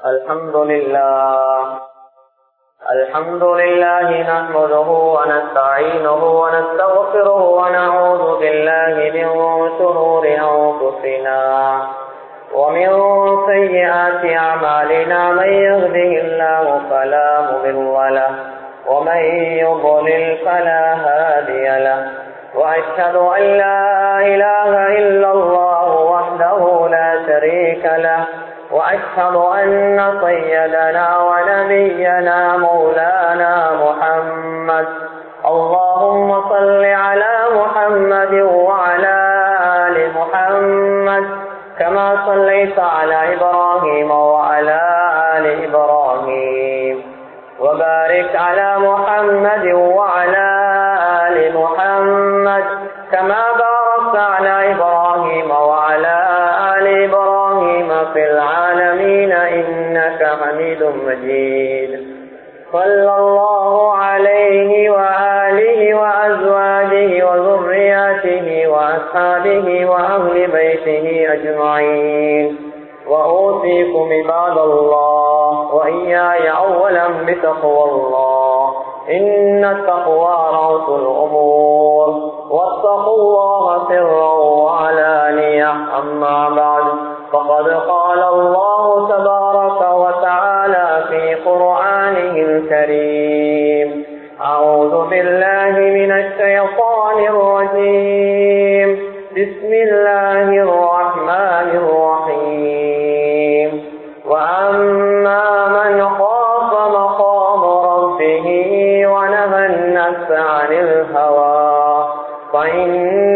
الحمد لله الحمد لله نحمده ونستعينه ونستغفره ونعوذ بالله من شرور أنفسنا ومن سيئات أعمالنا من يهده الله فلا مضل له ومن يضلل فلا هادي له وأشهد أن لا إله إلا الله وحده لا شريك له وأشهد أن سيدنا ونبينا مولانا محمد اللهم صل على محمد وعلى آل محمد كما صليت على إبراهيم وعلى آل إبراهيم وبارك على محمد وعلى آل محمد كما باركت على إبراهيم وعلى آل إبراهيم في العالمين إنك حميد مجيد صلى الله عليه وآله وأزواجه وذرياته وأصحابه وأهل بيته أجمعين وأوصيكم عباد الله وإياي أولا بتقوى الله إن التقوى رأس الأمور واتقوا الله سرا وعلانية أما بعد فقد قال الله تبارك وتعالى في قرآنه الكريم أعوذ بالله من الشيطان الرجيم بسم الله الرحمن الرحيم وأما من خاف مقام ربه ونهى النفس عن الهوى فإن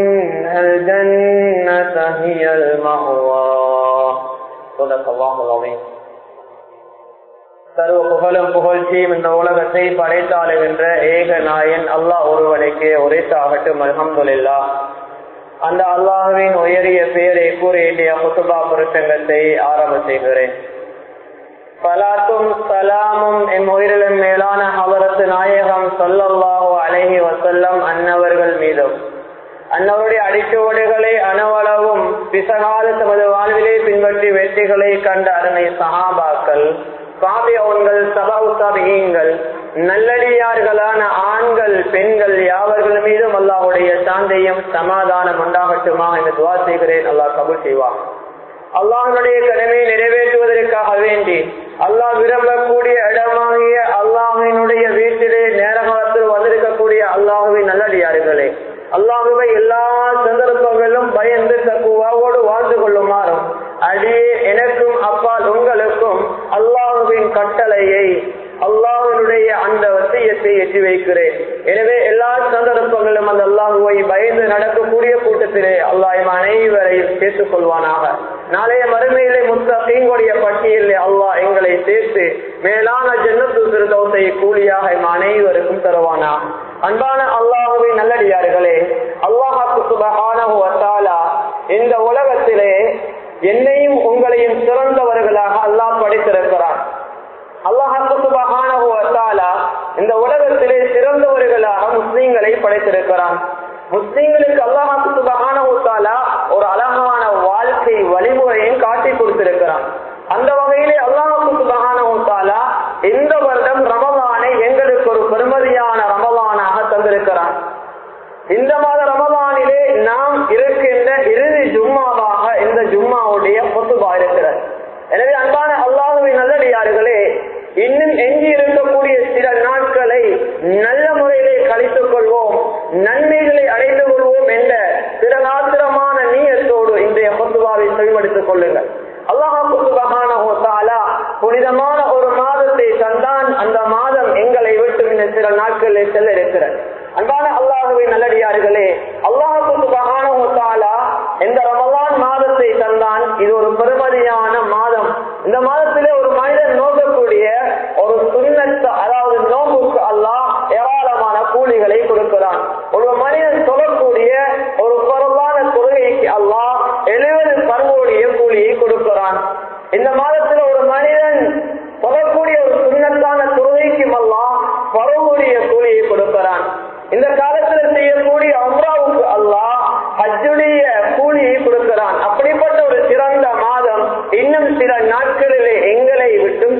الجنة هي المأوى صدق الله العظيم சர்வ புகழும் புகழ்ச்சியும் இந்த உலகத்தை படைத்தாளுகின்ற ஏக நாயன் அல்லாஹ் ஒருவனுக்கு உரைத்தாகட்டும் அல்ஹம்துலில்லா அந்த அல்லாஹுவின் உயரிய பெயரை கூறிய குத்துபா புருஷங்கத்தை ஆரம்ப செய்கிறேன் பலாத்தும் சலாமும் எம் உயிரிலும் மேலான அவரது நாயகம் சொல்லல்லாஹோ அழகி வசல்லம் அன்னவர்கள் மீதும் அன்னவருடைய அடிச்சுவடுகளை அணவளவும் பிசகால தமது வாழ்விலே பின்பற்றி வெற்றிகளை கண்ட அருமை சஹாபாக்கள் சாபியவன்கள் சபாவுத்தாபியங்கள் நல்லடியார்களான ஆண்கள் பெண்கள் யாவர்கள் மீதும் அல்லாஹுடைய சாந்தையும் சமாதானம் உண்டாகட்டுமா என்று துவா செய்கிறேன் அல்லாஹ் கபூல் செய்வார் அல்லாஹனுடைய கடமையை நிறைவேற்றுவதற்காக வேண்டி அல்லாஹ் விரும்பக்கூடிய இடமாகிய அல்லாஹினுடைய வீட்டிலே நேர காலத்தில் வந்திருக்கக்கூடிய அல்லாஹுவின் நல்லடியார்களே அல்லாஹுவை எல்லா சந்தர்ப்பங்களிலும் பயந்து தக்குவாவோடு வாழ்ந்து கொள்ளுமாறும் அடியே எனக்கும் அப்பால் உங்களுக்கும் அல்லாஹுவின் கட்டளையை அல்லாஹனுடைய அந்த வசியத்தை எட்டி வைக்கிறேன் எனவே எல்லா சந்தர்ப்பங்களும் அந்த அல்லாஹுவை பயந்து நடக்கக்கூடிய கூட்டத்திலே அல்லாஹ் அனைவரையும் சேர்த்துக் கொள்வானாக நாளைய மறுமையிலே முத்தீங்களுடைய பட்டியலில் அல்லாஹ் எங்களை சேர்த்து மேலான ஜன்னத்து திருதவத்தை கூலியாக அனைவருக்கும் தருவானா அன்பான அல்லாஹுவின் நல்லடியார்களே அல்லாஹாக்கு சுபகான இந்த உலகத்திலே என்னையும் உங்களையும் சிறந்தவர்களாக அல்லாஹ் படித்திருக்கிறார் அல்லாஹால இந்த உலகத்திலே சிறந்தவர்களாக முஸ்லீம்களை படைத்திருக்கிறான் முஸ்லீம்களுக்கு அல்லாஹால ஒரு அழகான வாழ்க்கை வழிமுறையும் காட்டி கொடுத்திருக்கிறான் அந்த வகையிலே அல்லாஹால இந்த வருடம் ரமலானை எங்களுக்கு ஒரு பெருமதியான ரமலானாக தந்திருக்கிறான் இந்த மாத ரமலானிலே நாம் இருக்கின்ற இறுதி ஜும்மாவாக இந்த ஜும்மாவுடைய பொத்துபா இருக்கிறது எனவே அன்பான அல்லாஹுவின் நல்லடியார்களே இன்னும் எஞ்சி இருக்கக்கூடிய சில நாட்களை நல்ல முறையிலே கழித்துக் கொள்வோம் நன்மைகளை அடைந்து கொள்வோம் என்ற சிறகாத்திரமான நீயத்தோடு இன்றைய பொத்துவாவை செயல்படுத்திக் கொள்ளுங்கள் அல்லாஹால புனிதமான ஒரு மாதத்தை தந்தான் அந்த மாதம் எங்களை விட்டு இந்த சில நாட்களில் செல்ல இருக்கிறது அன்பான அல்லாஹுவை நல்லடியார்களே அல்லாஹால இந்த ரமலான் மாதத்தை தந்தான் இது ஒரு பெருமதியான மாதம் இந்த மாதத்திலே ஒரு மனிதன் நோக்கக்கூடிய ஒரு சுண்ணத்து அதாவது நோம்புக்கு அல்லாஹ் ஏராளமான கூலிகளை கொடுக்கிறான் ஒரு மனிதன் சொல்லக்கூடிய ஒரு பொருளான தொழுகைக்கு அல்லாஹ் எழுபது பருவோடைய கூலியை கொடுக்கிறான் இந்த மாதத்தில் ஒரு மனிதன் சொல்லக்கூடிய ஒரு சுண்ணத்தான தொழுகைக்கும் அல்லாஹ் பருவுடைய கூலியை கொடுக்கிறான் இந்த காலத்தில் செய்யக்கூடிய அம்ராவுக்கு அல்லாஹ் ஹஜ்ஜுடைய கூலியை கொடுக்கிறான் அப்படிப்பட்ட ஒரு சிறந்த மாதம் இன்னும் சில நாட்களிலே எங்களை விட்டு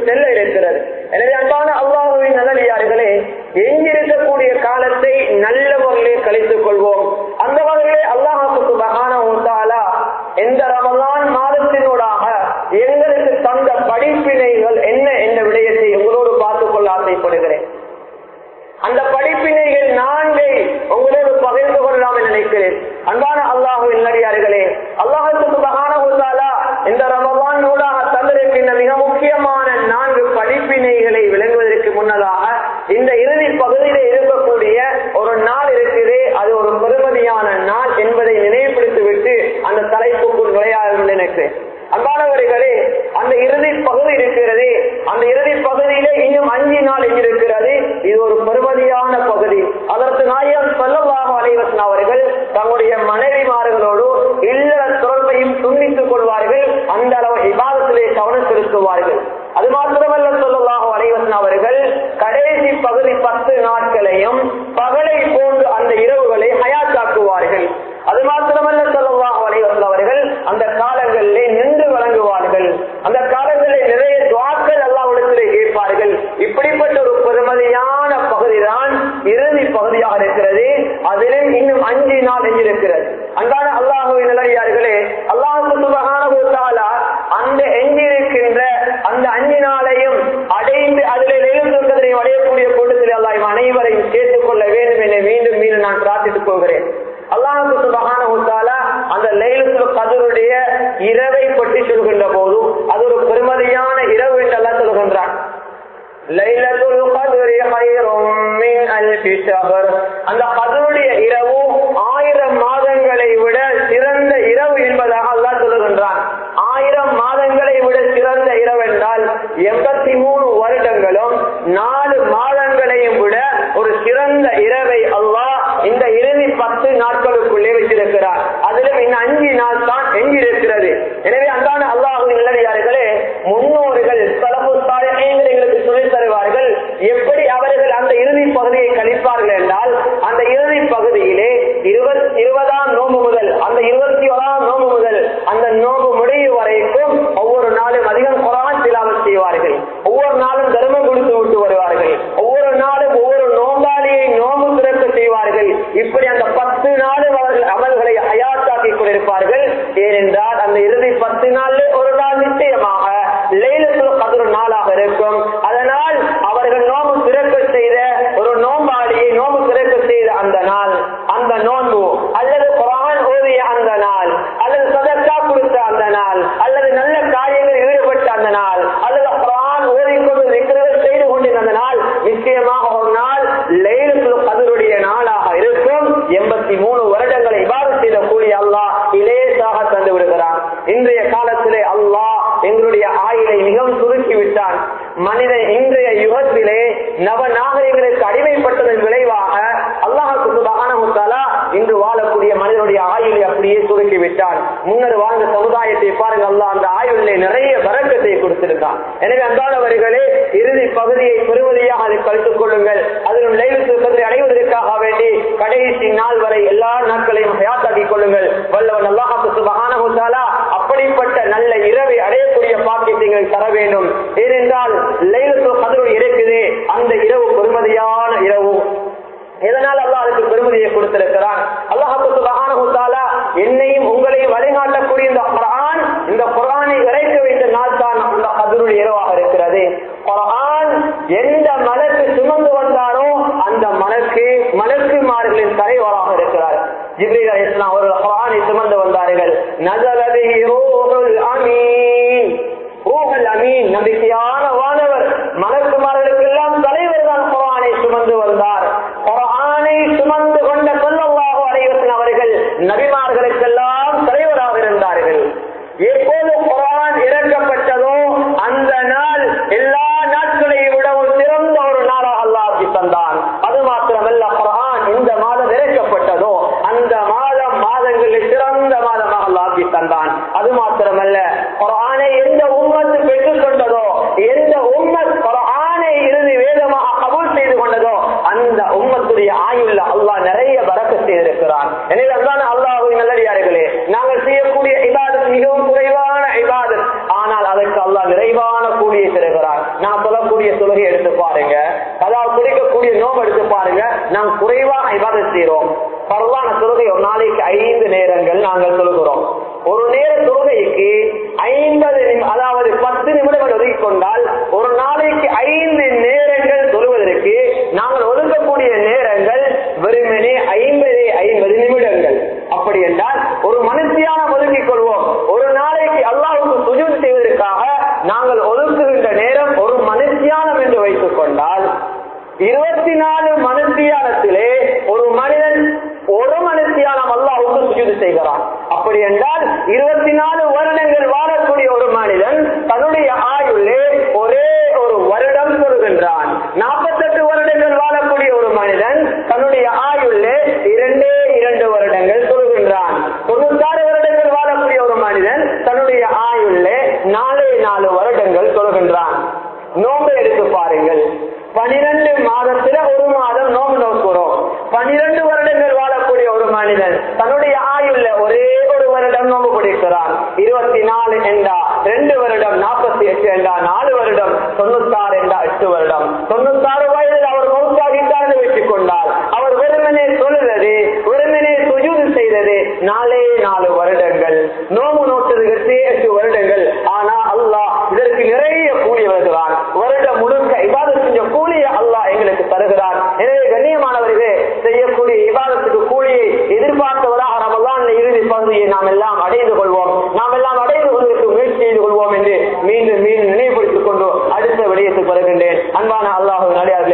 ஷஹர் அந்த கதருடைய இரவு ஆயிரம் மாதங்களை விட சிறந்த இரவு என்பதாக அல்லாஹ் சொல்லுகின்றான் ஆயிரம் மாதங்களை விட சிறந்த இரவு என்றால் எண்பத்தி மூணு வருடங்களும் நாலு மாதங்களையும் விட ஒரு சிறந்த இரவை அல்லாஹ் இந்த இறுதி பத்து நாட்களுக்குள்ளே வச்சிருக்கிறார் அதிலும் இன்னும் அஞ்சு நாள் தான் எஞ்சிருக்கிறது எனவே அந்தான அல்லாஹு நல்லடியார்களே முன்னோர்கள் தலப்பு சாலைகள் எங்களுக்கு சொல்லித் தருவார்கள் எப்படி அவர்கள் அந்த இறுதி பகுதியை கழிப்பார்கள் என்றால் அந்த இறுதி பகுதியிலே இருபத் இருபதாம் நோம்பு முதல் அந்த இருபத்தி ஓராம் நோம்பு முதல் அந்த நோம்பு முடிவு வரைக்கும் ஒவ்வொரு நாளும் அதிகம் குரான் திலாவத் செய்வார்கள் ஒவ்வொரு நாளும் தர்மம் கொடுத்து விட்டு வருவார்கள் ஒவ்வொரு நாளும் ஒவ்வொரு நோம்பாளியை நோம்பு திறக்க செய்வார்கள் இப்படி அந்த பத்து நாளும் அவர்கள் அமல்களை அயாத்தாக்கி கொண்டிருப்பார்கள் ஏனென்றால் அந்த இறுதி பத்து நாள்ல ஒரு நாள் நிச்சயமாக லைலத்துல் கதிர் நாளாக இருக்கும் அதனால் அவர்கள் நோம்பு திறக்க செய்த ஒரு நோம்பாளியை நோம்பு திறக்க செய்த அந்த நாள் அந்த நோன்பு அல்லது குரான் ஓதிய அந்த நாள் அல்லது சதக்கா கொடுத்த அந்த நாள் அல்லது நல்ல காரியங்களில் ஈடுபட்ட அந்த நாள் அல்லது குரான் ஓதிக்கொண்டு நிற்கிறது செய்து கொண்டிருந்த அந்த நாள் நிச்சயமாக ஒரு நாள் லைலத்துல் கதிருடைய நாளாக இருக்கும் எண்பத்தி மூணு வருடங்களை இவ்வாறு செய்த கூலி அல்லாஹ் இலேசாக தந்து விடுகிறான் இன்றைய காலத்திலே அல்லாஹ் எங்களுடைய ஆயுளை மிகவும் சுருக்கி விட்டான் மனிதன் இன்றைய யுகத்திலே நவ நாகரிகங்களுக்கு அடிமைப்பட்டதன் விளைவாக அல்லாஹுக்கு சுபகானமுத்தாலா இன்று வாழக்கூடிய மனிதனுடைய ஆயுளை அப்படியே சுருக்கி விட்டான் முன்னர் வாழ்ந்த சமுதாயத்தை பாருங்க அல்லாஹ் அந்த ஆயுளிலே நிறைய வரக்கத்தை கொடுத்திருக்கான் எனவே அன்றாடவர்களே இறுதி பகுதியை பெறுவதையாக அதை கழித்துக் கொள்ளுங்கள் அதிலும் லைவத்திற்கு அடைவதற்காக வேண்டி கடைசி நாள் வரை எல்லா நாட்களையும் ஹயாத்தாக்கிக் கொள்ளுங்கள் வல்லவன் அல்லாஹுக்கு சுபகானமுத்தாலா அப்படிப்பட்ட நல்ல இரவை அடையக்கூடிய பாக்கியத்தை எங்களுக்கு தர வேண்டும் ஏனென்றால் லைலத்துல் கதருடைய இருக்குது அந்த இரவு பெருமதியான இரவு எதனால் அல்லாஹ் அதுக்கு பெருமதியை கொடுத்திருக்கிறான் அல்லாஹு சுபஹானஹு தஆலா என்னையும் உங்களையும் வழிகாட்டக்கூடிய இந்த குர்ஆன் இந்த குர்ஆனை இறக்க வைத்த நாள் தான் அந்த கதருடைய இரவாக இருக்கிறது குர்ஆன் எந்த மலக்கு சுமந்து வந்தாரோ அந்த மலக்கு மலக்குமார்களின் தலைவராக இருக்கிறார் ஜிப்ரீல் அலைஹிஸ்ஸலாம் அவர்கள் குர்ஆனை சுமந்து வந்தார்கள் நஸல பிஹி ரூஹுல் அமீன் ரூஹுல் அமீன் நம்பிக்கையான வானவர் மலக்குமார்களுக்கு எல்லாம் தலைவர் தான் குர்ஆனை சுமந்து வந்தார் குர்ஆனை சுமந்து கொண்ட ஸல்லல்லாஹு அலைஹி வஸல்லம் அவர்கள் நபிமார்களுக்கெல்லாம் தலைவராக இருந்தார்கள் எப்போது குர்ஆன் இறக்கப்பட்டதோ அந்த நாள் எல்லா நாட்களையும் விடவும் சிறந்த ஒரு நாளாக அல்லாஹ் ஆக்கி தந்தான் அது மாத்திரமல்ல குர்ஆன் இந்த மாதம் இறக்கப்பட்டதோ அந்த மாதம் மாதங்களில் சிறந்த மாதமாக அல்லாஹ் ஆக்கி தந்தான் அது மாத்திரமல்ல குர்ஆனை எந்த உம்மத்து பெற்றுக் கொண்டதோ எந்த உம்மத் குர்ஆனை இறுதி வேதமாக கபூல் செய்து கொண்டதோ அந்த உம்மத்துடைய ஆயுள்ள அல்லாஹ் நிறைய பறக்க செய்திருக்கிறான் எனவே அல்லாஹ் அல்லாஹ்வின் நல்லடியார்களே நாங்கள் செய்யக்கூடிய இபாதத் மிகவும் குறைவான இபாதத் ஆனால் அதற்கு அல்லாஹ் நிறைவான கூலியை தருகிறான் நான் சொல்லக்கூடிய தொழுகை எடுத்து பாருங்க அதாவது குடிக்கக்கூடிய நோம் எடுத்து பாருங்க நாம் குறைவான இபாதத் செய்கிறோம் பரவான தொழுகை ஒரு நாளைக்கு ஐந்து நேரங்கள் நாங்கள் சொல்கிறோம் ஒரு நேர தொழுகைக்கு ஐம்பது நிமி- அதாவது பத்து நிமிடங்கள் ஒதுக்கிக் கொண்டால் ஒரு நாளைக்கு ஐந்து நேரங்கள் தொழுவதற்கு நாங்கள் ஒதுக்கக்கூடிய நேரங்கள் வெறுமனே ஐம்பது ஐம்பது நிமிடங்கள் அப்படி என்றால் ஒரு மனுஷியான ஒதுக்கிக் கொள்வோம் ஒரு நாளைக்கு அல்லாஹ்வுக்கு சுஜூத் செய்வதற்காக நாங்கள் ஒதுக்குகின்ற நேரம் ஒரு மனுஷியானம் என்று வைத்துக் கொண்டால் இருபத்தி நாலு மனுஷியானத்திலே ஒரு மனிதன் ஒரு மனுஷியானம் அல்லாஹ்வுக்கு சுஜூத் செய்கிறான் அப்படி என்றால் இருபத்தி நாலு வருடங்கள் வாழக்கூடிய ஒரு மனிதன் தன்னுடைய ஆயுள்ளே ஒரே ஒரு வருடம் சொல்கின்றான் நாற்பத்தெட்டு வருடங்கள் வாழக்கூடிய ஒரு மனிதன் தன்னுடைய ஆயுள்ளே இரண்டே இரண்டு வருடங்கள் சொல்கின்றான் தொண்ணூத்தாறு வருடங்கள் வாழக்கூடிய ஒரு மனிதன் தன்னுடைய ஆயுள்ளே நாலே நாலு வருடங்கள் சொல்கின்றான் நோம்பை எடுத்து பாருங்கள் பனிரெண்டு மாதத்துல ஒரு மாதம் நோம்பு நோக்குறோம் பனிரெண்டு வருடங்கள் வாழக்கூடிய ஒரு மனிதன் தன்னுடைய ஆயுள்ள ஒரே ஒரு வருடம் நோம்பு பிடிக்கிறான் இருபத்தி நாலு என்றா ரெண்டு வருடம் நாற்பத்தி எட்டு என்றா நாலு வருடம் தொண்ணூத்தாறு என்றா எட்டு வருடம் தொண்ணூத்தாறு வயதில் அவர் மௌத்தாகிட்டார் என்று வச்சுக் கொண்டார் அவர் வெறுமனே சொல்லுறது வெறுமனே சுஜூது செய்தது நாலே நாலு வருடங்கள் நோம்பு நோட்டதுக்கு எட்டு வருடங்கள் ஆனா அல்லாஹ் இதற்கு நிறைய கூலி வருகிறான் வருடம் முழுக்க இபாதத் செஞ்ச கூலியை அல்லாஹ் எங்களுக்கு தருகிறான் எனவே கண்ணியமானவர்களே செய்யக்கூடிய இபாதத்துக்கு கூலியை எதிர்பார்த்தவராக ரமலான் இறுதி பகுதியை நாம் எல்லாம் அடைந்து கொள்வோம் நாம் எல்லாம் அடைந்து கொள்வதற்கு முயற்சி செய்து கொள்வோம் என்று மீண்டும் மீண்டும் நினைவுபடுத்திக் கொண்டு அடுத்த விடயத்துக்கு வருகின்றேன் அன்பான அல்லாஹ் நடிகார்கள்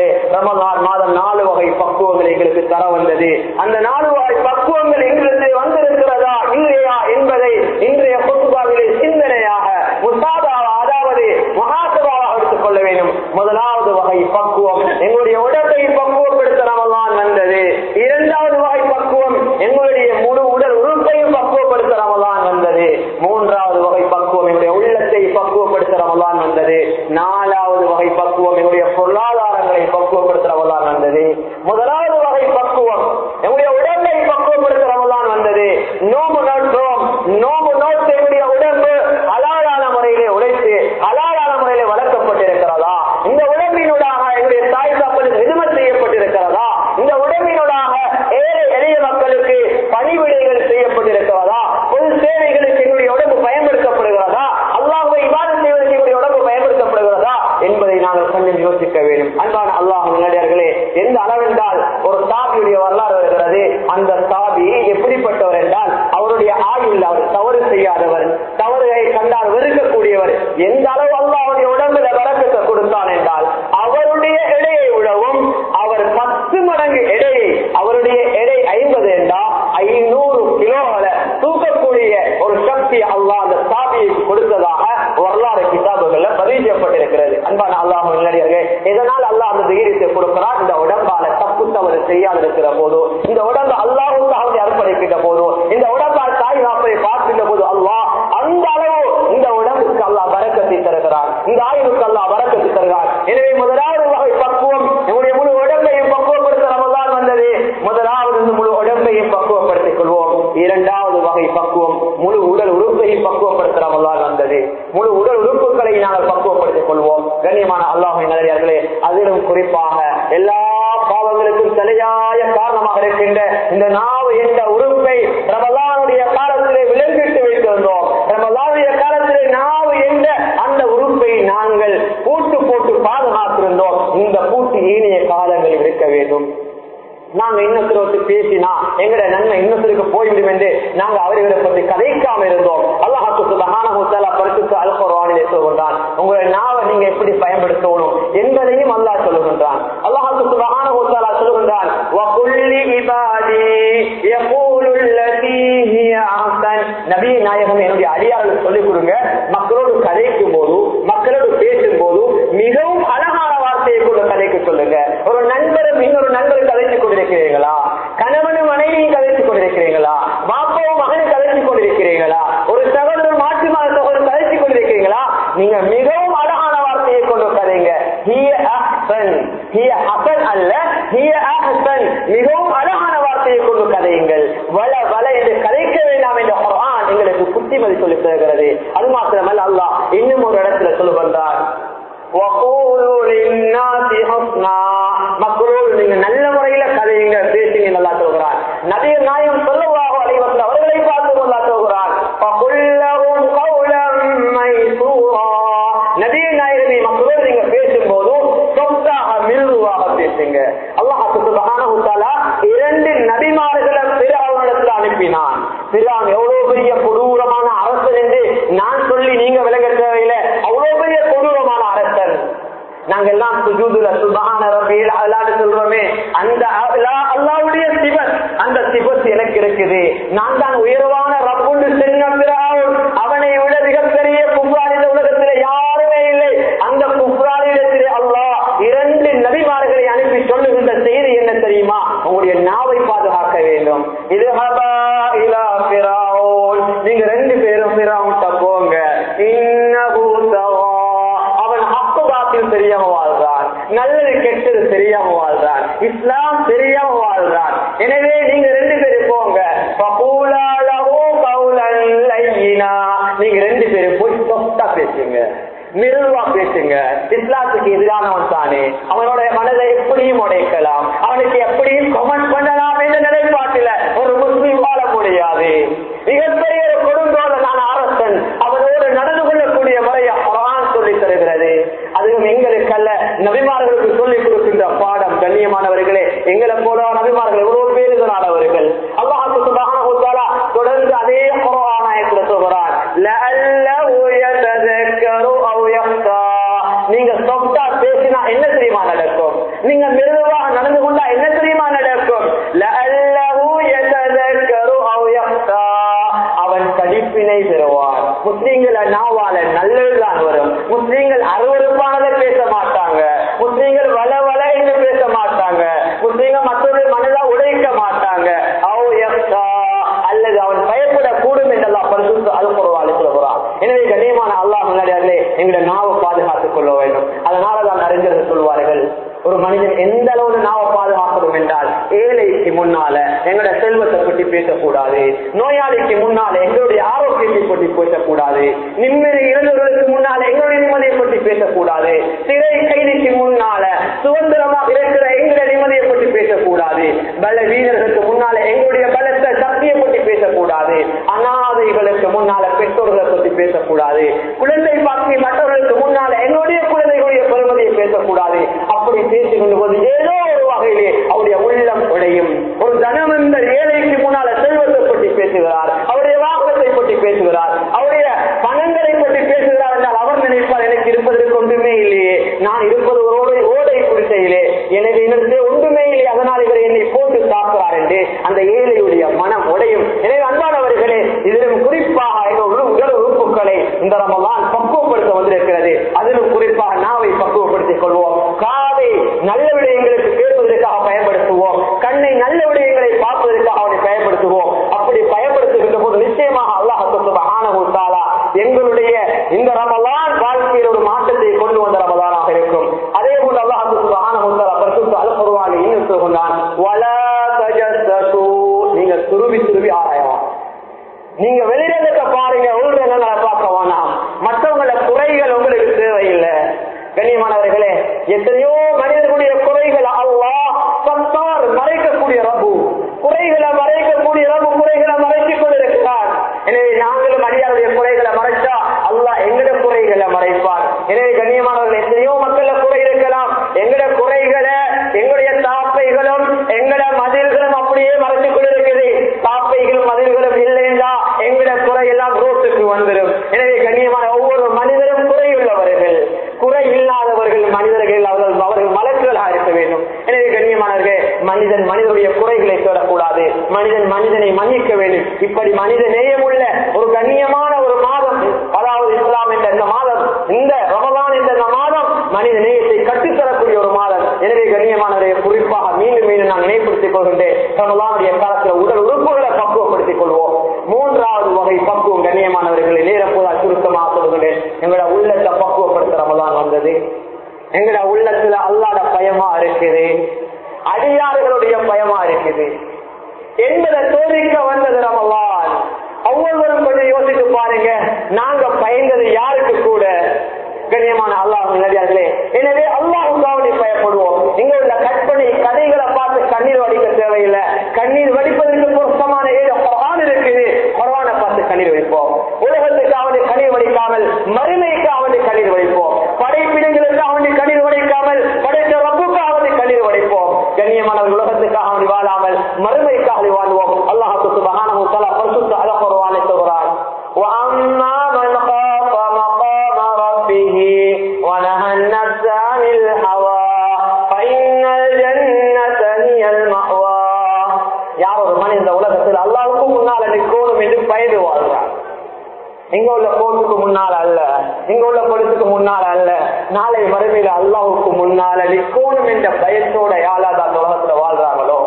முதலாவது வகை பக்குவம் எங்களுடைய உடம்பை பக்குவப்படுத்த ரமலான் வந்தது இரண்டாவது வகை பக்குவம் எங்களுடைய முழு உடல் உறுப்பையும் பக்குவப்படுத்த ரமலான் வந்தது மூன்றாவது வகை பக்குவம் எங்களுடைய உள்ளத்தை பக்குவப்படுத்த ரமலான் வந்தது நாலாவது வகை பக்குவம் எங்களுடைய பொருளாதாரங்களை பக்குவப்படுத்த ரமலான் வந்தது முதலாவது வகை பக்குவம் எங்களுடைய உடம்பை பக்குவப்படுத்த ரமலான் வந்தது நோம்பு நோற்றோம் நோம்பு நோட்டு என்னுடைய உடம்பு அலாலான முறையிலே உழைத்து அலாலான முறையிலே வளர்க்கப்பட்டிருக்கிறதா இந்த உடம்பினூடாக என்னுடைய தாய் தப்பலுக்கு எதுமை செய்யப்பட்டிருக்கிறதா இந்த உடம்பினூடாக ஏழை எளிய மக்களுக்கு பணிவிடைகள் செய்யப்பட்டிருக்கிறதா பொது சேவைகளுக்கு என்னுடைய உடம்பு பயன்படுத்தப்படுகிறதா அல்லாஹுவை இவாதம் செய்வதற்கு என்னுடைய உடம்பு பயன்படுத்தப்படுகிறதா என்பதை நாங்கள் கொஞ்சம் யோசிக்க வேண்டும் அன்பான அல்லாஹ் நிலையர்களே எந்த அளவென்றால் ஒரு சாபியுடைய வரலாறு வருகிறது அந்த சாபி எப்படிப்பட்டவர் என்றால் அவருடைய ஆயுள் அவர் தவறு செய்யாதவர் தவறுகளை கண்டால் வெறுக்கக்கூடியவர் எந்த அளவு அல்லாஹ் அவருடைய உடம்புல வரக்கத்தை கொடுத்தான் என்றால் அவருடைய எடையை விடவும் அவர் பத்து மடங்கு எடையை அவருடைய எடை ஐம்பது என்றால் ஐநூறு கிலோகளை தூக்கக்கூடிய ஒரு சக்தி அல்லாஹ் அந்த சாபியை கொடுத்ததாக வரலாறு கிதாபுகள்ல பதிவு செய்யப்பட்டிருக்கிறது அன்பான அல்லாஹ் நிலையர்கள் இதனால் அல்லாஹ் அந்த தைரியத்தை கொடுக்கிறார் இந்த உடம்பால தப்பு தவறு செய்யாது இருக்கிற போதோ இந்த உடம்பு அல்லாஹுக்காக அர்ப்பணிக்கின்ற போதோ இந்த உடம்பால் தாய் நாப்பை பார்க்கின்ற போது அல்லாஹ் அந்த அளவு இந்த உடம்புக்கு அல்லாஹ் வரக்கத்தை தருகிறார் இந்த ஆயுளுக்கு அல்லாஹ் வரக்கத்தை தருகிறார் எனவே முதலாவது வகை பக்குவம் நம்முடைய முழு உடம்பையும் பக்குவப்படுத்த ரமலான் வந்தது முதலாவது இந்த முழு உடம்பையும் பக்குவப்படுத்திக் கொள்வோம் இரண்டாவது வகை பக்குவம் முழு உடல் உறுப்பையும் பக்குவப்படுத்த ரமலான் வந்தது முழு உடல் உறுப்புகளை நாங்கள் பக்குவப்படுத்திக் கொள்வோம் கண்ணியமான அல்லாஹின் நல்லே அதிலும் குறிப்பாக எல்லா பாவங்களுக்கும் தலையாய காரணமாக இருக்கின்ற இந்த நாவு என்ற உறுப்பை ரமலானுடைய காலத்திலே விலங்கிட்டு வைத்திருந்தோம் ரமலானுடைய காலத்திலே நாவு என்ற அந்த உறுப்பை நாங்கள் பூட்டு போட்டு பாதுகாத்திருந்தோம் இந்த பூட்டு ஈனிய காலங்களில் இருக்க வேண்டும் நாங்க இன்னொருத்தருக்கு பேசினா எங்கட நன்மை இன்னொருத்தருக்கு போய்விடும் என்று நாங்க அவர்களை பற்றி கதைக்காம இருந்தோம் அல்லாஹாக்கு சுபஹான முத்தாலா பரிசுக்கு அல்குர்ஆனிலே சொல்கின்றான் உங்களுடைய நாவை நீங்க எப்படி பயன்படுத்தணும் என்பதையும் அல்லாஹ் சொல்லுகின்றான் அல்லாஹாக்கு சுபஹான முத்தாலா சொல்லுகின்றான் வகுல்லி இபாதி யகூலு அல்லதி ஹிய அஹ்சன் நபி நாயகம் என்னுடைய அடியார்கள் சொல்லிக் கொடுங்க மக்களோடு கதைக்கும் போது மக்களோடு பேசும் போது மிகவும் அழகான வார்த்தையை கொண்டு கதைக்க சொல்லுங்க ஒரு நண்பரும் இன்னொரு நண்பர் கதைத்துக் கொண்டிருக்கிறீர்களா கணவனும் மனைவியும் கதைத்துக் கொண்டிருக்கிறீங்களா பாப்பாவும் மகனும் கதைத்துக் கொண்டிருக்கிறீங்களா ஒரு சகோதரர் மாற்று மத சகோதரர் கதைத்துக் கொண்டிருக்கிறீங்களா நீங்க மிகவும் அழகான வார்த்தையை கொண்டு கதைங்க ஹிய அஹ்சன் ஹிய ஹசன் அல்ல ஹிய அஹ்சன் மிகவும் அழகான வார்த்தையை கொண்டு கதையுங்கள் வள வள என்று கதைக்க வேண்டாம் என்ற குர்ஆன் எங்களுக்கு புத்திமதி சொல்லித் தருகிறது அது மாத்திரமல்ல அல்லாஹ் இன்னும் ஒரு இடத்துல சொல்லுகின்றார் وَقُولُوا لِلنَّاسِ حُسْنًا மக்களோடு நீங்க நல்ல முறையில கதையுங்க பேசுங்க நல்லா சொல்கிறான் நபிய நாயம் சொல்லவாக அலைவசல் அவர்களை பார்த்து நல்லா சொல்கிறான் فَقُلْ لَهُمْ قَوْلًا مَيْسُورًا நபிய நாயகனை மக்களோடு நீங்க பேசும்போது சொத்தாக மிருதுவாக பேசுங்க அல்லாஹ் சுப்ஹானஹு தஆலா இரண்டு நபிமார்களை பிறவனிடத்தில் அனுப்பினான் பிறான் எவ்வளவு பெரிய கொடூரமான அரசன் என்று நான் சொல்லி நீங்க விலக தேவையில்லை அவ்வளவு பெரிய கொடூரமான அரசன் நாங்க எல்லாம் சுஜூதுல சுபான ரபியில் அல்லான்னு சொல்றோமே அந்த அல்லாஹ் அல்லாவுடைய சிவன் அந்த சிவத்து எனக்கு இருக்குது நான் தான் உயர்வான ரப்புண்டு சென்ன பிறாவும் அவனை விட மிகப்பெரிய குப்ரான் இந்த உலகத்திலே யாருமே இல்லை அந்த குப்ரானிடத்திலே அல்லாஹ் இரண்டு நபிமார்களை அனுப்பி சொல்லுகின்ற செய்தி என்ன தெரியுமா உங்களுடைய நாவை பாதுகாக்க வேண்டும் இது ஹபா இலா பிராவோன் நீங்க ரெண்டு பேரும் பிராவுட்ட போங்க இன்னஹு தவா அவன் ஹக்கு பாத்தில் தெரியாம வாழ்றான் நல்லது கெட்டது தெரியாம வாழ்றான் இஸ்லாம் தெரியாம வாழ்றான் எனவே நீங்க ரெண்டு பேரும் போங்க ஃபகூலாலஹு கௌலன் லையினா. நீங்க ரெண்டு பேரும் போய் சொத்தா பேசுங்க மிருதுவா பேசுங்க இஸ்லாத்துக்கு எதிரானவன் தானே அவனோட மனதை எப்படியும் உடைக்கலாம் அவனுக்கு எப்படியும் கமெண்ட் பண்ணலாம் என்ற நிலைப்பாட்டில ஒரு முஸ்லீம் வாழ முடியாது மிகப்பெரிய ஒரு கொடுங்கோலனான அரசன் அவனோடு நடந்து கொள்ளக்கூடிய முறையை குரான் சொல்லி தருகிறது அதுவும் எங்களுக்கு அல்ல நபிமார்களுக்கு சொல்லிக் கொடுக்கின்ற பாடம் கண்ணியமானவர்களே எங்களை போல நபிமார்கள் எவ்வளவு பேருதலானவர்கள் அல்லாஹு சுப்ஹானஹு வ தஆலா தொடர்ந்து அதே குர்ஆன் ஆயத்துல சொல்றான் லஅல்லஹு யததக்கரு அவ் யக்ஷா நீங்க சொப்டா பேசினா என்ன தெரியுமா நடக்கும் நீங்க மிருதுவாக நடந்து கொண்டா என்ன தெரியுமா நடக்கும் லஅல்லஹு யததக்கரு அவ் யக்ஷா அவன் படிப்பினை பெறுவான் முஸ்லீம்கள் நாவால நல்லதுதான் வரும் முஸ்லீம்கள் அருவருப்பானதை பேச மாட்டாங்க சொல்லுவார்கள் ஒரு மனிதன் எந்த அளவு நாவ பாதுகாக்கணும் என்றால் ஏழைக்கு முன்னால எங்களோட செல்வத்தை பற்றி பேசக்கூடாது நோயாளிக்கு முன்னால எங்களுடைய ஆரோக்கியத்தை பற்றி பேசக்கூடாது நிம்மதி இறந்தவர்களுக்கு முன்னால எங்களுடைய நிம்மதியை பற்றி பேசக்கூடாது சிறை கைதிக்கு முன்னால சுதந்திரமாக இருக்கிற எங்களுடைய நிம்மதியை பற்றி பேசக்கூடாது பல வீரர்களுக்கு முன்னால எங்களுடைய பலத்தை சக்தியை பற்றி பேசக்கூடாது அனாதைகளுக்கு முன்னால பெற்றோர்களை பற்றி பேசக்கூடாது குழந்தை பாக்கி மற்றவர்களுக்கு முன்னால என்னுடைய குழந்தைகளுடைய பெருமதியை பேசக்கூடாது அப்படி பேசிக்கொண்டு போது ஏதோ ஒரு வகையிலே அவருடைய உள்ளம் உடையும் ஒரு தனவந்தர் ஏழைக்கு முன்னால செல்வத்தை பற்றி பேசுகிறார் அவருடைய வாகனத்தை பற்றி பேசுகிறார் அவருடைய பணங்களை பற்றி பேசுகிறார் என்றால் அவர் நினைப்பார் எனக்கு இருப்பதற்கு ஒன்றுமே இல்லையே நான் இருப்பது ஒரு ஓடை ஓடை குடிசையிலே எனவே என்னிடத்திலே ஒன்றுமே இல்லை அதனால் இவர் என்னை போட்டு தாக்குறார் என்று அந்த ஏழையுடைய மனம் உடையும் எனவே அன்பானவர்களே இதிலும் குறிப்பாக எங்களுடைய உடல் உறுப்புகளை இந்த ரமலான் பக்குவப்படுத்த வந்திருக்கிறது அதிலும் குறிப்பாக நாவை பக்குவப்படுத்திக் கொள்வோம் காதை நல்ல விடயங்களுக்கு கேட்பதற்காக பயன்படுத்துவோம் கண்ணை நல்ல விடயங்களை பார்ப்பதற்காக அவனை பயன்படுத்துவோம் அப்படி பயன்படுத்துகின்ற போது நிச்சயமாக அல்லாஹ் சுப்ஹானஹு வ தஆலா எங்களுடைய இந்த ரமலான் வாழ்க்கையில் ஒரு மாற்றத்தை கொண்டு வந்த ரமலானாக இருக்கும் அதே போல அல்லாஹ் சுப்ஹானஹு வ தஆலா பரிசுத்த அல் குர்ஆனில் இன்னும் சொல்கிறான் வலா தஜஸ்ஸு நீங்க துருவி துருவி ஆராயலாம் நீங்க வெளியிடத்தை பாருங்க உள்ள என்ன பார்க்க வேணாம் மற்றவங்கள குறைகள் உங்களுக்கு தேவையில்லை கண்ணியமானவர்களே எத்தனையோ மனிதர்களுடைய குறைகள் அல்லாஹ் சத்தார் மறைக்கக்கூடிய ரபு குறைகளை மறைக்கக்கூடிய ரபு குறைகளை மறைத்துக் கொண்டிருக்கிறார் எனவே நாங்களும் அடியாருடைய குறைகளை மறைச்சா அல்லாஹ் எங்கட குறைகளை மறைப்பார் எனவே கண்ணியமானவர்கள் எத்தனையோ மக்கள குறை இருக்கலாம் எங்கட குறைகளை எங்களுடைய தாப்பைகளும் எங்கட மதில்களும் அப்படியே மறைத்துக் கொண்டிருக்கிறது தாப்பைகளும் மதில்களும் இல்லைன்னா எங்கட குறை எல்லாம் ரோட்டுக்கு வந்துடும் எனவே கண்ணியமான ஒவ்வொரு மனிதரும் குறையுள்ளவர்கள் குறை இல்லாதவர்கள் மனிதர்கள் அவர்கள் அவர்கள் மலக்குகளாக இருக்க வேண்டும் எனவே கண்ணியமானவர்கள் மனிதன் மனிதனுடைய குறைகளை தொடக்கூடாது மனிதன் மனிதனை மன்னிக்க வேண்டும் இப்படி மனித நேயமுள்ள ஒரு கண்ணியமான ஒரு மாதம் அதாவது இஸ்லாம் என்ற இந்த மாதம் இந்த ரமலான் என்ற இந்த மாதம் மனித நேயத்தை கற்றுத்தரக்கூடிய ஒரு மாதம் எனவே கண்ணியமானவரை குறிப்பாக மீண்டும் மீண்டும் நான் நினைப்படுத்திக் கொள்கின்றேன் ரமலானுடைய காலத்தில் உடல் உறுப்புகளை பக்குவப்படுத்திக் கொள்வோம் மூன்றாவது வகை பக்குவம் கண்ணியமானவர்களை நேரப்போதால் சுருக்கமாக சொல்கின்றேன் எங்களோட உள்ளத்தை பக்குவப்படுத்த ரமலான் வந்தது எங்களோட உள்ளத்துல அல்லாட பயமா இருக்குது அடியாறுகளுடைய பயமா இருக்குது என்பதை சோதிக்க வந்தது ரமலான் ஒவ்வொருவரும் கொஞ்சம் யோசித்து பாருங்க நாங்க பயந்தது யாருக்கு கூட கண்ணியமான அல்லாஹ் நடிகார்களே எனவே அல்லாஹுக்காவனை பயப்படுவோம் இங்க உள்ள கற்பனை கதைகளை பார்த்து கண்ணீர் வடிக்க தேவையில்லை கண்ணீர் வடிப்பதற்கு பொருத்தமான ஏதோ குரான் இருக்குது குரானை பார்த்து கண்ணீர் வைப்போம் உலகத்துக்கு அவனை கண்ணீர் வடிக்காமல் மறுமைக்கு அவனை கண்ணீர் வைப்போம் படைப்பிடங்களுக்கு அவனை கண்ணீர் வடிக்காமல் படைத்த ரப்புக்கு அவனை கண்ணீர் வடிப்போம் கண்ணியமான உலகத்துக்காக அவனை வாழாமல் மறுமைக்காக வாழ்வோம் அல்லாஹு சுபஹானஹு தஆலா பரிசுத்த அல் குர்ஆனை சொல்கிறான் وأما من خاف مقام ربه ونهى النفس عن الهوى فإن الجنة هي المأوى யார் ஒரு மனிதன் இந்த உலகத்தில் அல்லாவுக்கு முன்னால் நிற்கணும் என்று பயந்து வாழ்றான் இங்க உள்ள கோர்ட்டுக்கு முன்னால அல்ல இங்க உள்ள பொலிசுக்கு முன்னால அல்ல நாளை மறுமையில அல்லாவுக்கு முன்னால நிற்கணும் என்ற பயத்தோட யாராவது அந்த உலகத்துல வாழ்றாங்களோ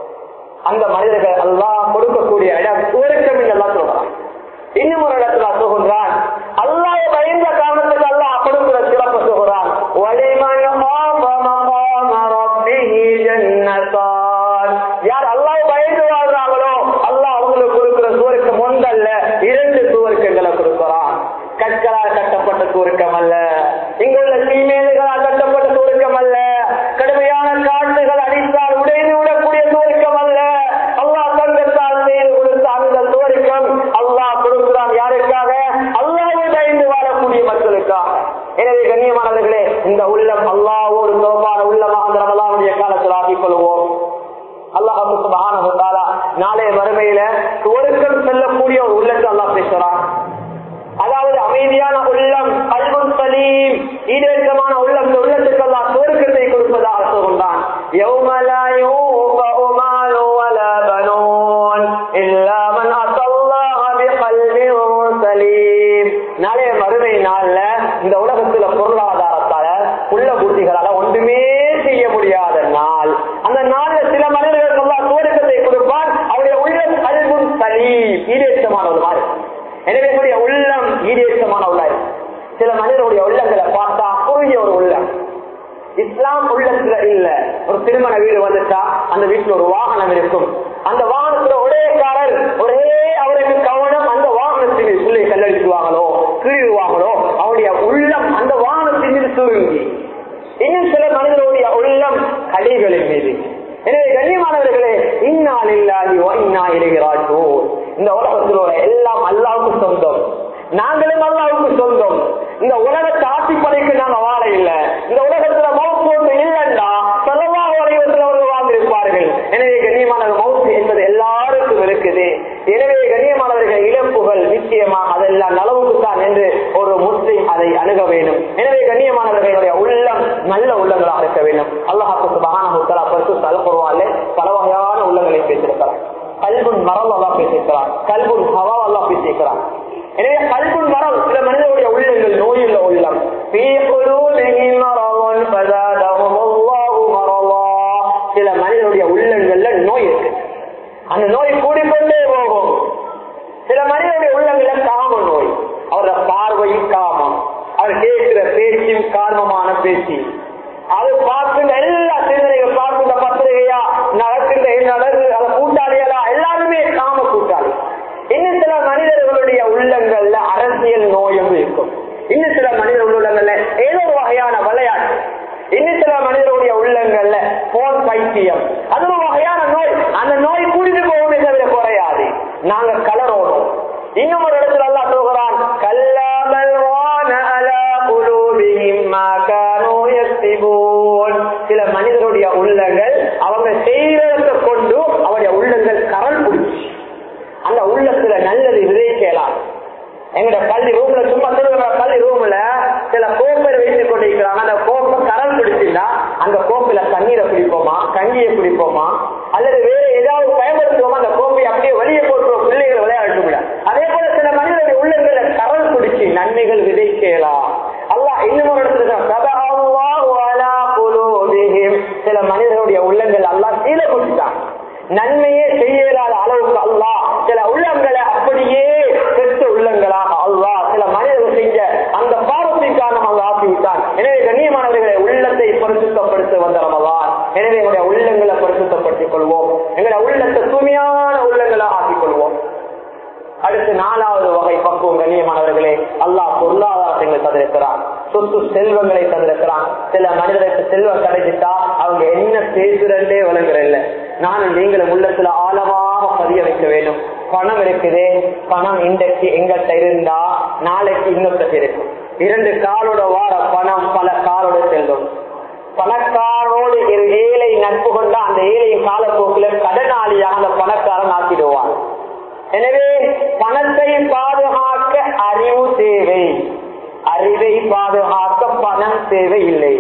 அந்த மனிதர்கள் அல்லாஹ் கொடுக்கக்கூடிய இடம் சுவருக்கம் என்று எல்லாம் சொல்றான் இன்னும் ஒரு இடத்துல சொல்கின்றான் அல்லாஹ் பயந்த காரணத்துக்கு அல்லாஹ் கொடுக்கிற சிறப்பு சொல்கிறான் வலிமன் خاف مقام ربه جنتان. யார் அல்லாஹ் பயந்து வாழ்றாங்களோ அல்லாஹ் அவங்களுக்கு கொடுக்கிற சுவருக்கம் ஒன்றல்ல இரண்டு சுவருக்கங்களை கொடுக்கிறான் கற்களால் கட்டப்பட்ட சுவருக்கம் அல்ல இங்குள்ள சீமேலுகளால் கட்டப்பட்ட சுவருக்கம் அல்ல கடுமையான காட்டுகள் அடித்தால் உடைந்து விடக்கூடிய சுவருக்கம் அல்ல அல்லாஹ் தங்கத்தால் செய்து கொடுத்த அந்த சுவருக்கம் அல்லாஹ் கொடுக்கிறான் யாருக்காக அல்லாஹ்வை பயந்து வாழக்கூடிய மக்களுக்காக எனவே கண்ணியமானவர்களே இந்த உள்ளம் அல்லாஹ்வோடு சோபான உள்ளமாக அந்த ரமலானுடைய காலத்தில் ஆக்கிக் கொள்வோம் அல்லாஹ் சுப்ஹானஹு வ தஆலா நாளைய மறுமையில சுவருக்கம் செல்லக்கூடிய ஒரு உள்ளத்தை அல்லாஹ் பேசுறான் அதாவது அமைதியான உள்ளம் கல்வம் சலீம் ஈடேற்றமான உள்ளம் இந்த உள்ளத்துக்கு அல்லாஹ் சுவருக்கத்தை கொடுப்பதாக சொல்கின்றான் يوم لا ينفع مال ولا بنون إلا من أتى الله بقلب سليم நாளைய மறுமை நாள்ல இந்த உலகத்துல பொருளாதாரத்தால உள்ள புத்திகளால ஒன்றுமே செய்ய முடியாத நாள் அந்த நாள்ல சில மனிதர்களுக்கு எல்லாம் சுவருக்கத்தை கொடுப்பான் அவருடைய உள்ள கல்வும் சலீம் ஈடேற்றமான ஒரு மாதிரி எனவே என்னுடைய உள்ளம் ஈடேற்றமான உள்ளம் சில மனிதனுடைய உள்ளங்களை பார்த்தா குறுகிய ஒரு உள்ளம் இஸ்லாம் எல்லாம் உள்ளத்துல இல்ல ஒரு திருமண வீடு வந்துட்டா அந்த வீட்டுல ஒரு வாகனம் இருக்கும் அந்த வாகனத்துல ஒரே காரர் ஒரே அவருக்கு கவனம் அந்த வாகனத்தின் சொல்லி கல்லடிச்சுவாங்களோ கீழுவாங்களோ அவருடைய உள்ளம் அந்த வாகனத்தின் மீது சுருங்கி இன்னும் சில மனிதர்களுடைய உள்ளம் கடைகளின் மீது எனவே கண்ணியமானவர்களே இன்னால் இல்லாதி இன்னா இறைகிறாட்டோ இந்த உலகத்தில் உள்ள எல்லாம் அல்லாவுக்கு சொந்தம் நாங்களும் அல்லாவுக்கு சொந்தம் இந்த உலகத்தை ஆட்சி படைக்கு நாங்க வாழ இல்ல இந்த உலகத்துல மவுத்து ஒன்று இல்லைண்டா சொல்லலாம் வரைவத்தில் அவர்கள் வாழ்ந்திருப்பார்கள் எனவே கண்ணியமான மவுத்து என்பது எல்லாருக்கும் இருக்குது எனவே கண்ணியமானவர்கள் இழப்புகள் நிச்சயமாக அதெல்லாம் நலவுக்கு தான் என்று ஒரு முஸ்லிம் அதை அணுக வேண்டும் எனவே கண்ணியமானவர்களுடைய உள்ளம் நல்ல உள்ளங்களாக இருக்க வேண்டும் அல்லாஹாக்கு சுபகான பரிசு தலப்புருவாலே பல வகையான உள்ளங்களை பேசியிருக்கிறார் கல்புன் மரம் அல்லா பேசியிருக்கிறார் கல்புன் ஹவா அல்லா பேசியிருக்கிறார் எனவே கல்புன் மரம் சில மனிதனுடைய உள்ளங்கள் நோயுள்ள உள்ளம் சில மனிதனுடைய உள்ளங்கள்ல நோய் இருக்கு அந்த நோய் கூடிக்கொண்டே போகும் சில மனிதனுடைய உள்ளங்கள்ல காம நோய் அவரோட பார்வையும் காமம் அவர் கேட்கிற பேச்சும் காரணமான பேச்சு அது பார்க்கின்ற எல்லா சிந்தனைகள் பார்க்கின்ற பத்திரிகையா நடக்கின்ற நடந்து அதை கூட்டாளிகளா எல்லாருமே காம கூட்டாளி இன்னும் சில மனிதர்களுடைய உள்ளங்கள்ல அரசியல் நோயும் இருக்கும் இன்னும் சில மனிதர் உள்ளங்கள்ல ஏதோ ஒரு வகையான விளையாட்டு இன்னும் சில மனிதர்களுடைய உள்ளங்கள்ல போன் பைத்தியம் அது ஒரு வகையான நோய் அந்த நோய் குடிந்து போகுமே தவிர குறையாது நாங்க கலரோடும் இன்னும் ஒரு இடத்துல எல்லாம் சொல்கிறான் கல்லாமல் சில மனிதருடைய உள்ளங்கள் அவங்க செய்வதற்கு கொண்டு அவருடைய உள்ளங்கள் கரல் பிடிச்சி அந்த உள்ளத்துல நல்லது விதைக்கலாம் எங்கட பள்ளி ரூம்ல சும்மா திருவிழா பள்ளி ரூம்ல சில கோப்பை வைத்துக் கொண்டிருக்கிறாங்க அந்த கோப்பை கரல் பிடிச்சிருந்தா அந்த கோப்பையில தண்ணீரை குடிப்போமா கஞ்சியை குடிப்போமா அல்லது வேற ஏதாவது பயன்படுத்துவோமா அந்த கோப்பை அப்படியே வெளியே போட்டுருவோம் பிள்ளைகளை விளையாட்டு விட அதே போல சில மனிதர்கள் உள்ளங்களை கரல் பிடிச்சி நன்மைகள் விதைக்கலாம் அல்லாஹ் இன்னும் ஒரு இடத்துல சில மனிதர்களுடைய உள்ளங்கள் அல்லாஹ் கீழே குடிச்சான் நன்மையே செய்யலாத அளவுக்கு அல்லாஹ் சில உள்ளங்களை அப்படியே பெற்ற உள்ளங்களாக அல்லாஹ் சில மனிதர்கள் செஞ்ச அந்த பாவத்தின் காரணமாக ஆக்கிவிட்டான் எனவே கண்ணியமானவர்களை உள்ளத்தை பரிசுத்தப்படுத்த வந்த ரமதான் எனவே எங்களுடைய உள்ளங்களை பரிசுத்தப்படுத்திக் கொள்வோம் எங்களுடைய உள்ளத்தை தூய்மையான உள்ளங்களாக ஆக்கிக் கொள்வோம் அடுத்து நாலாவது வகை பக்குவம் கண்ணியமானவர்களே அல்லாஹ் பொருளாதாரத்தை தந்திருக்கிறான் சொத்து செல்வங்களை தந்திருக்கிறான் சில மனிதருக்கு செல்வம் கிடைச்சிட்டா அவங்க என்ன பேசுறதே விளங்குறதில்ல நானும் நீங்களும் உள்ளத்துல ஆழமாக பதிய வைக்க வேண்டும் பணம் இருக்குதே பணம் இன்றைக்கு எங்கிட்ட இருந்தா நாளைக்கு இன்னொருத்த இருக்கும் இரண்டு காலோட வார பணம் பல காலோட செல்லும் பணக்காரோடு ஒரு ஏழை நட்பு கொண்டா அந்த ஏழையின் காலப்போக்கில் கடனாளியாக அந்த பணக்காரன் ஆக்கிடுவான் எனவே பணத்தை பாதுகாக்க அறிவு தேவை அறிவை பாதுகாக்க பணம் தேவை இல்லை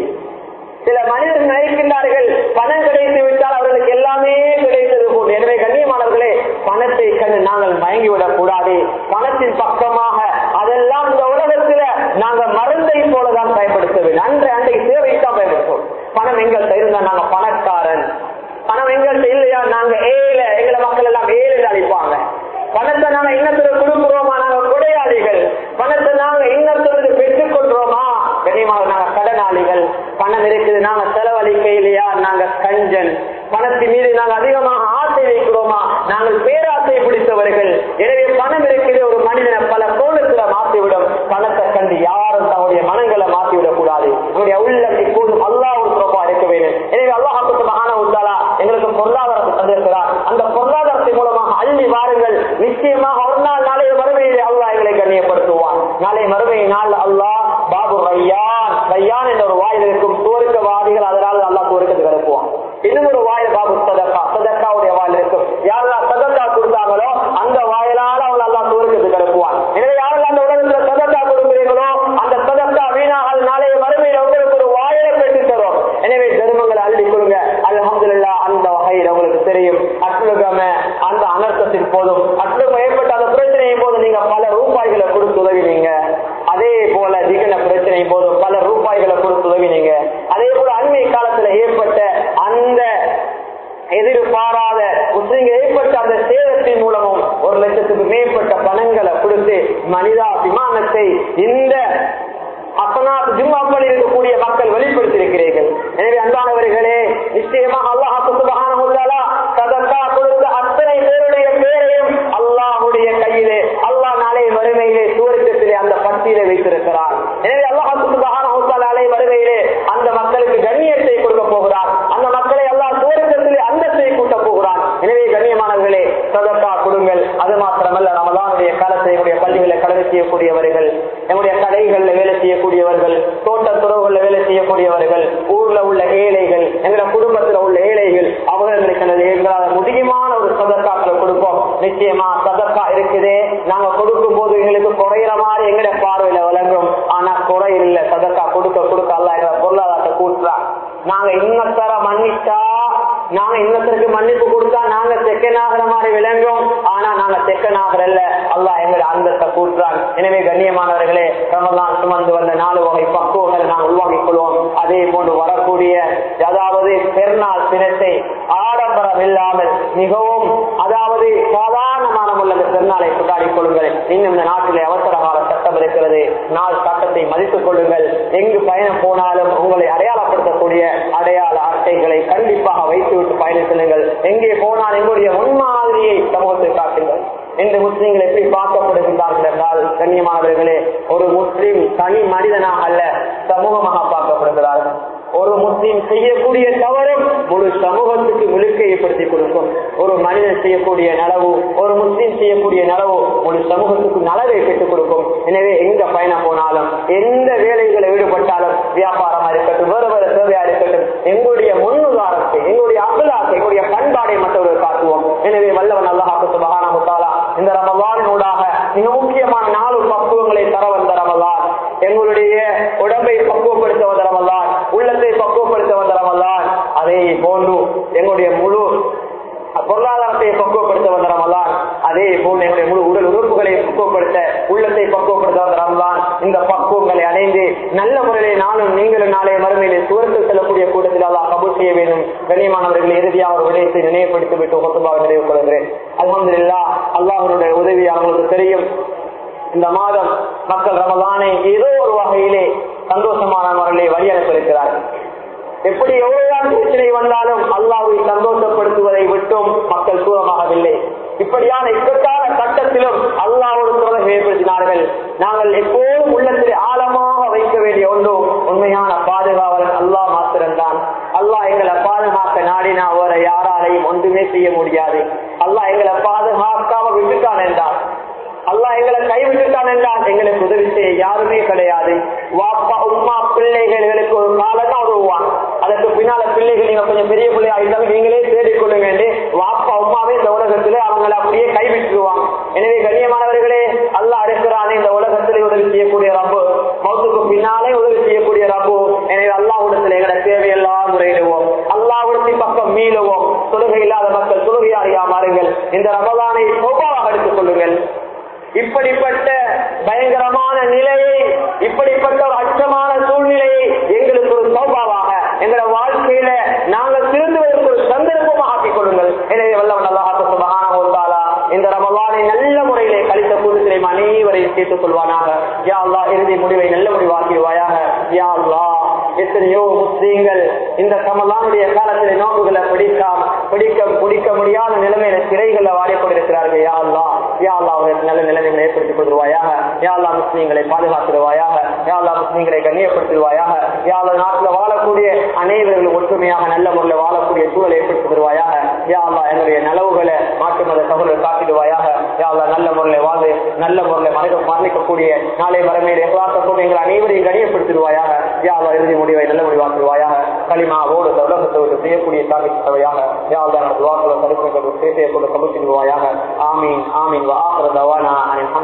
சில மனிதர்கள் நினைக்கின்றார்கள் பணம் கிடைத்து விட்டால் அவர்களுக்கு எல்லாமே கிடைத்தது போல் எனவே கண்ணியமானவர்களே பணத்தை கண்டு நாங்கள் மயங்கிவிடக் கூடாது பணத்தின் பக்கமாக அதெல்லாம் இந்த உலகத்துல நாங்க மருந்தை போலதான் பயன்படுத்த வேண்டும் அன்றை அன்றைக்கு சேவைக்கு தான் பயன்படுத்துவோம் பணம் எங்கள்கிட்ட இருந்தா நாங்க பணக்காரன் பணம் எங்கள்கிட்ட இல்லையா நாங்க ஏழை எங்களை மக்கள் எல்லாம் ஏழை அழிப்பாங்க பணத்தை நாங்க இன்னத்துல கொடுக்கிறோமா நாங்க கொடையாளிகள் பணத்தை நாங்க இன்னத்திலிருந்து பெற்றுக் கொள்றோமா கனியமாக நாங்க கடனாளிகள் பணம் இருக்குது நாங்க செலவழிக்க இல்லையா நாங்க கஞ்சன் பணத்தின் மீது நாங்க அதிகமாக ஆசை வைக்கிறோமா நாங்கள் பேராசை பிடித்தவர்கள் எனவே பணம் இருக்குது ஒரு மனிதனை பல கோணத்துல மாற்றிவிடும் பணத்தை கண்டு யாரும் தன்னுடைய மனங்களை மாற்றிவிடக் கூடாது நம்முடைய உள்ளம் இப்போதும் அல்லாஹ் சிறப்பா இருக்க வேண்டும் எனவே அல்லாஹாக்கு மகான உத்தாலா எங்களுக்கு பொருளாதாரத்தை தந்திருக்கிறார் அந்த பொருளாதாரத்தின் மூலமாக அள்ளி வாருங்கள் நிச்சயமாக ஒரு நாள் நாளைய மறுமையிலே அல்லாஹ் எங்களை கண்ணியப்படுத்துவான் நாளை மறுமை நாள் அல்லாஹ் பாபு ரையான் ரையான் என்ற ஒரு வாயில் இருக்கும் சுவர்க்கவாதிகள் அதனால் அல்லாஹ் சுவர்க்கத்துக்கு அனுப்புவான் இன்னும் ஒரு வாயில் பாபு சதக்கா சதக்காவுடைய வாயில் இருக்கும் யாரெல்லாம் சதக்கா கொடுத்தாங்களோ அந்த வாயிலால் அவள் அல்லாஹ் சுவர்க்கத்துக்கு அனுப்புவான் எனவே யாரெல்லாம் அந்த உலகத்துல சதக்கா கொடுக்கிறீங்களோ அந்த சதக்கா வீணாக நாளைய மறுமையில் உங்களுக்கு ஒரு வாயிலை பெற்று தரும் எனவே தர்மங்களை அள்ளி கொடுங்க அல்ஹம்துலில்லா அந்த வகையில் உங்களுக்கு தெரியும் அட்லுகம அந்த அனர்த்தத்தின் போதும் அட்லுகம் ஏற்பட்ட அந்த பிரச்சனையின் போது நீங்க பல ரூபாய்களை கொடுத்து உதவினீங்க அதே போல திகன பிரச்சனை போதும் பல ரூபாய்களை கொடுத்து உதவினீங்க அதே போல அண்மை காலத்துல ஏற்பட்ட அந்த எதிர்பாராத முஸ்லிம்கள் ஏற்பட்ட அந்த சேதத்தின் மூலமும் ஒரு லட்சத்துக்கு மேற்பட்ட பணங்களை கொடுத்து மனிதாபிமானத்தை இந்த அசனாத் ஜிம்மாக்களில் இருக்கக்கூடிய மக்கள் வெளிப்படுத்தியிருக்கிறீர்கள் எனவே சிறுவர்கள் ஊர்ல உள்ள ஏழைகள் எங்களோட குடும்பத்துல உள்ள ஏழைகள் அவர்களுக்கு எனது எங்களால் முடியுமான ஒரு சதக்காக்களை கொடுப்போம் நிச்சயமா சதக்கா இருக்குது நாங்க கொடுக்கும் போது எங்களுக்கு குறையிற மாதிரி எங்கட பார்வையில விளங்கும் ஆனா குறை இல்லை சதக்கா கொடுக்க கொடுக்க அல்ல எங்களை பொருளாதாரத்தை கூட்டுறான் நாங்க இன்னத்தர மன்னிச்சா நாங்க இன்னத்திற்கு மன்னிப்பு கொடுத்தா நாங்க தெக்கனாகிற மாதிரி விளங்கும் ஆனா நாங்க தெக்கனாகிறல்ல அல்லாஹ் எங்களை அந்தத்தை கூட்டுறான் எனவே கண்ணியமானவர்களே ரமலான் சுமந்து வந்த நாலு வகை பக்குவங்களை நாம் உருவாக்கிக் கொள்வோம் அதே போன்று வரக்கூடிய அதாவது பெருநாள் தினத்தை ஆடம்பரம் இல்லாமல் மிகவும் அதாவது சாதாரணமான முள்ள பெருநாளை கொண்டாடிக் கொள்ளுங்கள் இன்னும் இந்த நாட்டிலே அவசர கால சட்டம் இருக்கிறது நாள் சட்டத்தை மதித்துக் கொள்ளுங்கள் எங்கு பயணம் போனாலும் உங்களை அடையாளப்படுத்தக்கூடிய அடையாள அட்டைகளை கண்டிப்பாக வைத்துவிட்டு பயணம் செல்லுங்கள் எங்கே போனால் எங்களுடைய முன்மாதிரியை சமூகத்தை காட்டுங்கள் இன்று முஸ்லீம்கள் எப்படி பார்க்கப்படுகின்றார்கள் என்றால் கண்ணியமானவர்களே ஒரு முஸ்லீம் தனி மனிதனாக அல்ல சமூகமாக பார்க்கப்படுகிறார்கள் ஒரு முஸ்லீம் செய்யக்கூடிய தவறும் முழு சமூகத்துக்கு முழுக்க ஏற்படுத்தி கொடுக்கும் ஒரு மனிதன் செய்யக்கூடிய நலவு ஒரு முஸ்லீம் செய்யக்கூடிய நலவு முழு சமூகத்துக்கு நலவை பெற்றுக் கொடுக்கும் எனவே எங்க பயணம் போனாலும் எந்த வேலைகளை ஈடுபட்டாலும் வியாபாரமா இருக்கட்டும் வேறு வேறு சேவையா இருக்கட்டும் எங்களுடைய முன்னுதாரத்தை எங்களுடைய அகலாத்தை எங்களுடைய பண்பாடை மற்றவர்கள் காட்டுவோம் எனவே வல்லவன் அல்லாஹாக்கு சுபகான முத்தாலா இந்த ரமலானூடாக மிக முக்கியமான நாலு பக்குவங்களை தர வந்த ரமலான் எங்களுடைய உடம்பை பக்குவப்படுத்த வந்த ரமலான் உள்ளத்தை பக்குவப்படுத்த வந்த ரமலான் அதே போன்று எங்களுடைய முழு பொருளாதாரத்தை பக்குவப்படுத்த வந்த ரமலான் அதே போன்று எங்களுடைய முழு உடல் உறுப்புகளை பக்குவப்படுத்த உள்ளத்தை பக்குவப்படுத்த வந்த ரமலான் இந்த பக்குவங்களை அடைந்து நல்ல முறையிலே நானும் நீங்களும் நாளைய மறுமையிலே சுவரத்தில் செல்லக்கூடிய கூட்டத்தில் அல்லாஹ் கபூல் செய்ய வேண்டும் கண்ணியமானவர்கள் இறுதியாக ஒரு விடயத்தை நினைவுபடுத்தி விட்டு ஒத்துமாக நிறைவு கொள்கிறேன் அலமதுல்லா அல்லாஹனுடைய உதவி அவங்களுக்கு தெரியும் இந்த மாதம் மக்கள் ரமலானை ஏதோ ஒரு வகையிலே சந்தோஷமான முறையிலே வழி அனுப்பியிருக்கிறார்கள் எப்படி எவ்வளவுதான் பிரச்சனை வந்தாலும் அல்லாவை சந்தோஷப்படுத்துவதை விட்டும் மக்கள் தூரமாகவில்லை இப்படியான இக்கட்டான கட்டத்திலும் அல்லாவோடு தொடர்பு ஏற்படுத்தினார்கள் நாங்கள் எப்போதும் உள்ளத்தில் ஆழமாக வைக்க வேண்டிய ஒன்று உண்மையான பாதுகாவலன் அல்லாஹ் மாத்திரம்தான் அல்லாஹ் எங்களை பாதுகாக்க நாடினா வேற யாராலையும் ஒன்றுமே செய்ய முடியாது அல்லாஹ் எங்களை பாதுகாக்காம விட்டுட்டான் என்றார் அல்லாஹ் எங்களை கைவிட்டுட்டான் என்றால் எங்களுக்கு உதவி செய்ய யாருமே கிடையாது வாப்பா உமா பிள்ளைகளுக்கு ஒரு காலம் தான் உதவுவான் அதற்கு பின்னால பிள்ளைகள் நீங்க கொஞ்சம் பெரிய பிள்ளையா இருந்தாலும் நீங்களே தேடிக் கொள்ளுங்க என்று வாப்பா உமாவே இந்த உலகத்திலே அவங்களை அப்படியே கைவிட்டுருவாங்க எனவே கண்ணியமானவர்களே அல்லாஹ் இருக்கிறானே இந்த உலகத்திலே உதவி செய்யக்கூடிய ரப்பு மௌத்துக்கு பின்னாலே உதவி செய்யக்கூடிய ரப்பு எனவே அல்லாஹ்விடத்தில் எங்களை தேவையெல்லாம் முறையிடுவோம் அல்லாஹ்விடத்தின் பக்கம் மீளுவோம் தொழுகை இல்லாத மக்கள் தொழுகையாளியா மாறுங்கள் இந்த ரமலானை சௌபாவாக எடுத்துக் கொள்ளுங்கள் இப்படிப்பட்ட பயங்கரமான நிலையை இப்படிப்பட்ட ஒரு அச்சமான சூழ்நிலையை எங்களுக்கு ஒரு சௌபாவாக எங்களோட வாழ்க்கையில நாங்கள் திருந்துவதற்கு ஒரு சந்தர்ப்பமாக ஆக்கிக் கொள்ளுங்கள் எனவே வல்லவன் அல்லாஹ் சுபஹானஹு வ தஆலா இந்த ரமலானை நல்ல முறையிலே கழித்த கூட்டத்திலே அனைவரையும் சேர்த்துக் கொள்வானாக யா அல்லாஹ் இறுதி முடிவை நல்ல முடிவாக்கிடுவாயாக யா அல்லாஹ் எத்தனையோ முஸ்லீம்கள் இந்த ரமலானுடைய காலத்தில் நோக்குகளை பிடிக்காம பிடிக்க பிடிக்க முடியாத நிலைமையில சிறைகளை வாடிக்கொண்டிருக்கிறார்கள் யா அல்லாஹ் யா அல்லாஹ் அவர்களுக்கு நல்ல நிலைமைகளை ஏற்படுத்திக் கொள்வாயாக யா அல்லாஹ் முஸ்லீம்களை பாதுகாத்துடுவாயாக யா அல்லாஹ் முஸ்லீம்களை கண்ணியப்படுத்துவாயாக யா அல்லாஹ் நாட்டில் வாழக்கூடிய அனைவர்களும் ஒற்றுமையாக நல்ல முறையில் வாழக்கூடிய சூழலை ஏற்படுத்தி தருவாயாக யா அல்லாஹ் என்னுடைய நலவுகளை மாற்று மத சகோதரர் காட்டிடுவாயாக யா அல்லாஹ் நல்ல முறையில் வாழ்ந்து நல்ல முறையில் மனித மரணிக்கக்கூடிய நாளை மரமையில் எவ்வளவு எங்கள் அனைவரையும் கண்ணியப்படுத்திடுவாயாக யா அல்லாஹ் இறுதி முடிவை நல்ல முடிவாக்குவாயாக களிமாவோடு இந்த உலகத்தை விட்டு செய்யக்கூடிய சாதித்தவையாக யா அல்லாஹ் நமது வாக்குல தடுப்பு சேர்த்தையை கொண்டு சமர்ப்பிடுவாயாக ஆமீன் ஆமீன் வா ஆஹ்ர தவானா அனில்